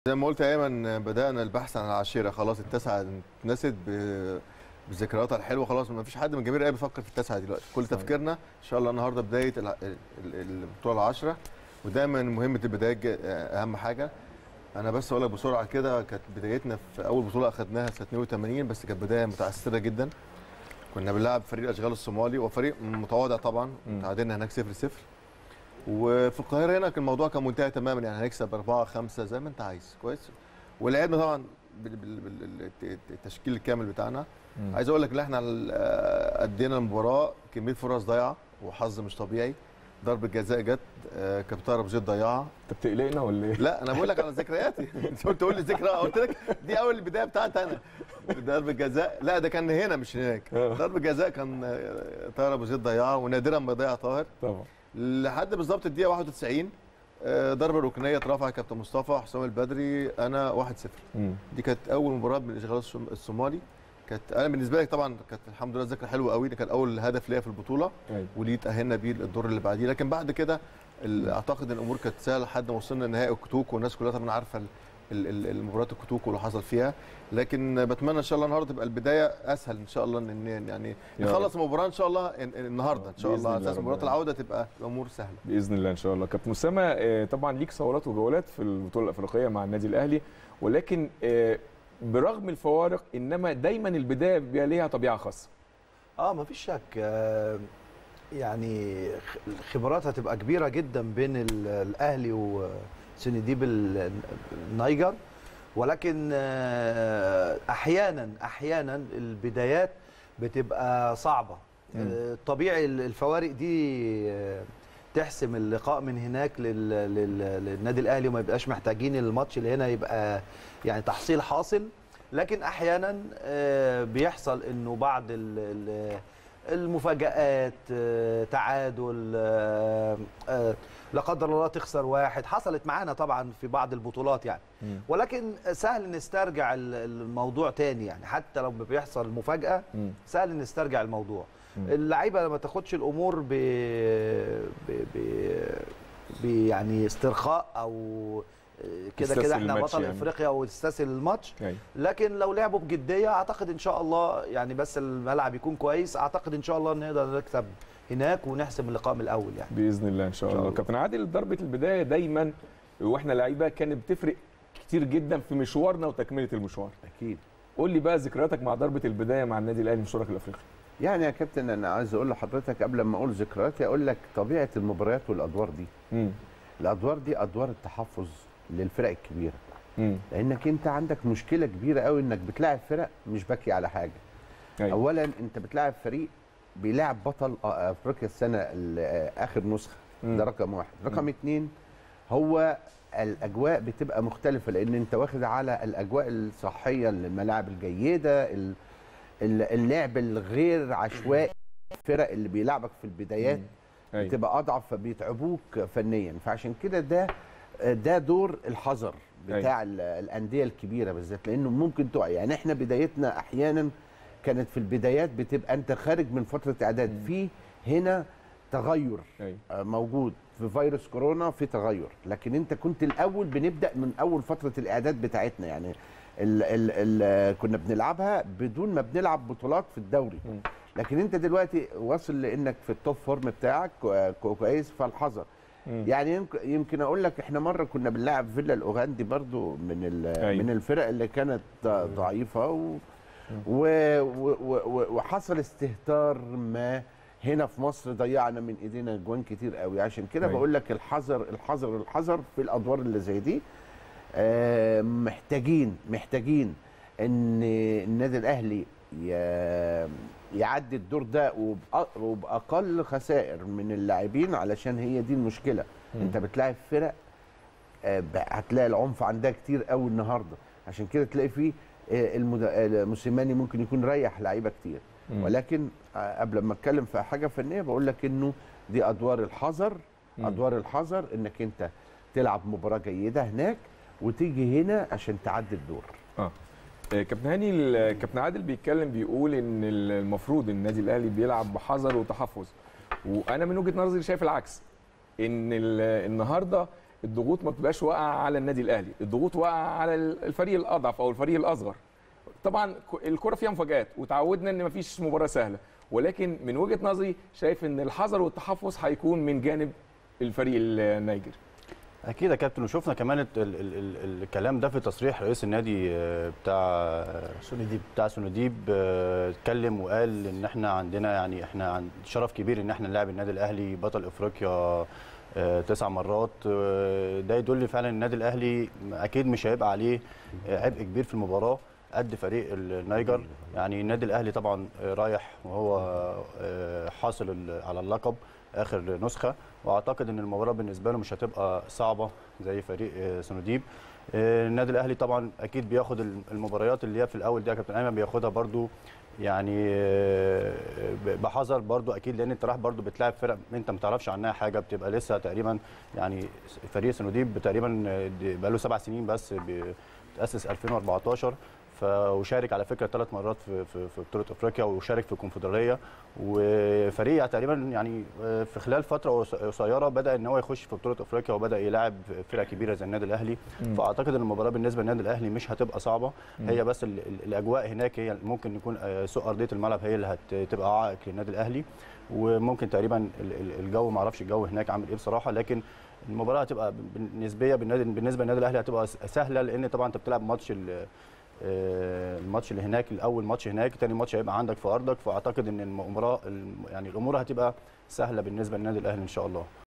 زي ما قلت يا ايمن بدانا البحث عن العاشره خلاص التاسعه اتنست ب- بذكرياتها الحلوه خلاص ما فيش حد من جماهير الاهلي بيفكر في التاسعه دلوقتي كل صحيح. تفكيرنا ان شاء الله النهارده بدايه الع- ال- ال- البطوله العاشره ودايما مهمه البدايه ج- اهم حاجه انا بس اقول لك بسرعه كده كانت بدايتنا في اول بطوله اخذناها سنه 82 بس كانت بدايه متعثره جدا كنا بنلعب فريق الاشغال الصومالي وفريق متواضع طبعا مم. تعادلنا هناك 0 0 وفي القاهره هنا كان الموضوع كان منتهي تماما يعني هنكسب 4 5 زي ما انت عايز كويس ولعبنا طبعا بال- بال- بال- الت- التشكيل الكامل بتاعنا مم. عايز اقول لك ان احنا آه، ادينا المباراه كميه فرص ضايعه وحظ مش طبيعي ضربه جزاء جت آه، كابتن ابو زيد ضيعها انت بتقلقنا ولا ايه؟ لا انا بقول لك على ذكرياتي انت قلت تقول لي ذكرى قلت لك دي اول البدايه بتاعتي انا ضربه جزاء لا ده كان هنا مش هناك آه. ضربه جزاء كان آه، طاهر ابو زيد ضيعها ونادرا ما ضيع طاهر طبعا لحد بالظبط الدقيقه 91 آه، ضربه ركنيه اترفع كابتن مصطفى حسام البدري انا 1-0 مم. دي كانت اول مباراه من الاشغال الصوم- الصومالي كانت انا بالنسبه لي طبعا كانت الحمد لله ذكرى حلوه قوي ده كان اول هدف ليا في البطوله ايوه وليه تاهلنا بيه الدور اللي بعديه لكن بعد كده ال- اعتقد ان الامور كانت سهله لحد ما وصلنا لنهائي الكتوك والناس كلها طبعا عارفه ال- ال- ال- المباريات الكتوك واللي حصل فيها لكن بتمنى ان شاء الله النهارده تبقى البدايه اسهل ان شاء الله ان إن- يعني يا نخلص المباراه ان شاء الله إن- إن- النهارده ان شاء بإذن الله الله اساس رب مباراه العالمين. العوده تبقى الامور سهله باذن الله ان شاء الله كابتن اسامه آه، طبعا ليك صولات وجولات في البطوله الافريقيه مع النادي الاهلي ولكن آه، برغم الفوارق انما دايما البدايه بيبقى ليها طبيعه خاصه اه مفيش شك آه، يعني خ- الخبرات هتبقى كبيره جدا بين ال- الاهلي وسنديب ال- النيجر ولكن آه، احيانا احيانا البدايات بتبقى صعبه مم. آه، طبيعي ال- الفوارق دي آه، تحسم اللقاء من هناك لل... لل... للنادي الاهلي وما يبقاش محتاجين الماتش اللي هنا يبقى يعني تحصيل حاصل لكن احيانا آه، بيحصل انه بعض ال... ال- المفاجآت آه، تعادل آه، آه، لا قدر الله تخسر واحد حصلت معانا طبعا في بعض البطولات يعني مم. ولكن سهل نسترجع ال- الموضوع تاني يعني حتى لو بيحصل مفاجأة مم. سهل نسترجع الموضوع مم. اللعيبه ما تاخدش الامور ب... ب... ب... ب... يعني استرخاء او كده تستسهل كده احنا الماتش بطل يعني. افريقيا وتستسهل الماتش أيوة. لكن لو لعبوا بجديه اعتقد ان شاء الله يعني بس الملعب يكون كويس اعتقد ان شاء الله نقدر نكسب هناك ونحسم اللقاء من الاول يعني باذن الله ان شاء إن شاء الله الله. كابتن عادل ضربه البدايه دايما واحنا لعيبه كانت بتفرق كتير جدا في مشوارنا وتكمله المشوار اكيد قول لي بقى ذكرياتك مع ضربه البدايه مع النادي الاهلي مشوارك الافريقي يعني يا كابتن انا عايز اقول لحضرتك قبل ما اقول ذكرياتي اقول لك طبيعه المباريات والادوار دي مم. الادوار دي ادوار التحفظ للفرق الكبيره مم. لانك انت عندك مشكله كبيره قوي انك بتلاعب فرق مش باكي على حاجه أيوة. اولا انت بتلاعب فريق بيلاعب بطل آه، افريقيا السنه ال- آه، اخر نسخه مم. ده رقم واحد رقم مم. اتنين هو الاجواء بتبقى مختلفه لان انت واخد على الاجواء الصحيه الملاعب الجيده ال- ال- اللعب الغير عشوائي الفرق اللي بيلعبك في البدايات مم. أيوة. بتبقى اضعف فبيتعبوك فنيا فعشان كده ده ده دور الحذر بتاع ال- الانديه الكبيره بالذات لانه ممكن تقع يعني احنا بدايتنا احيانا كانت في البدايات بتبقى انت خارج من فتره اعداد في هنا تغير أيوة. آه، موجود في فيروس كورونا في تغير لكن انت كنت الاول بنبدا من اول فتره الاعداد بتاعتنا يعني ال ال ال كنا بنلعبها بدون ما بنلعب بطولات في الدوري مم. لكن انت دلوقتي واصل لانك في التوب فورم بتاعك كو- كو- كويس فالحذر مم. يعني يمكن يمكن اقول لك احنا مره كنا بنلعب فيلا الاوغندي برضو من ال- أيوة. من الفرق اللي كانت ض- ضعيفه و و و و وحصل استهتار ما هنا في مصر ضيعنا من ايدينا جوان كتير قوي عشان كده أيوة. بقول لك الحذر الحذر الحذر في الادوار اللي زي دي آه، محتاجين محتاجين ان النادي الاهلي ي- يعدي الدور ده وبأ- وباقل خسائر من اللاعبين علشان هي دي المشكله مم. انت بتلاعب فرق آه، ب- هتلاقي العنف عندها كتير قوي النهارده عشان كده تلاقي فيه آه، المد- آه، موسيماني ممكن يكون ريح لعيبه كتير مم. ولكن آه، قبل ما اتكلم في حاجه فنيه بقول لك انه دي ادوار الحذر مم. ادوار الحذر انك انت تلعب مباراه جيده هناك وتيجي هنا عشان تعدي الدور اه آه، كابتن هاني ال- كابتن عادل بيتكلم بيقول ان ال- المفروض النادي الاهلي بيلعب بحذر وتحفظ وانا من وجهه نظري شايف العكس ان ال- النهارده الضغوط ما بتبقاش واقعه على النادي الاهلي الضغوط واقعه على الفريق الاضعف او الفريق الاصغر طبعا ك- الكره فيها مفاجات وتعودنا ان مفيش مباراه سهله ولكن من وجهه نظري شايف ان الحذر والتحفظ هيكون من جانب الفريق النيجر اكيد يا كابتن وشفنا كمان ال ال ال ال الكلام ده في تصريح رئيس النادي آه، بتاع سونيديب بتاع سونيديب آه، اتكلم وقال ان احنا عندنا يعني احنا عند شرف كبير ان احنا نلعب النادي الاهلي بطل افريقيا آه، تسع مرات آه، ده يدل فعلا ان النادي الاهلي اكيد مش هيبقى عليه آه، عبء كبير في المباراه قد فريق النيجر يعني النادي الاهلي طبعا آه، رايح وهو آه، حاصل ال- على اللقب اخر نسخه واعتقد ان المباراه بالنسبه له مش هتبقى صعبه زي فريق آه، سونوديب آه، النادي الاهلي طبعا اكيد بياخد الم- المباريات اللي هي في الاول دي يا كابتن ايمن بياخدها برضو يعني آه، ب- بحذر برضو اكيد لان انت رايح برضو بتلاعب فرق انت ما تعرفش عنها حاجه بتبقى لسه تقريبا يعني فريق سونوديب تقريبا بقى له سبع سنين بس بتاسس 2014 ف- وشارك على فكره ثلاث مرات في في في بطوله افريقيا وشارك في الكونفدراليه وفريق تقريبا يعني آه، في خلال فتره قص- قصيره بدا ان هو يخش في بطوله افريقيا وبدا يلاعب فرق كبيره زي النادي الاهلي مم. فاعتقد ان المباراه بالنسبه للنادي الاهلي مش هتبقى صعبه مم. هي بس ال- ال- الاجواء هناك هي ممكن يكون آه، سوء ارضيه الملعب هي اللي هتبقى عائق للنادي الاهلي وممكن تقريبا ال- ال- الجو ما اعرفش الجو هناك عامل ايه بصراحه لكن المباراه هتبقى نسبيه بالنادي بالنسبه للنادي الاهلي هتبقى س- سهله لان طبعا انت بتلعب ماتش ال- آه، الماتش اللي هناك الاول ماتش هناك تاني ماتش هيبقى عندك في ارضك فاعتقد ان المباراه الم- يعني الامور هتبقى سهله بالنسبه للنادي الاهلي ان شاء الله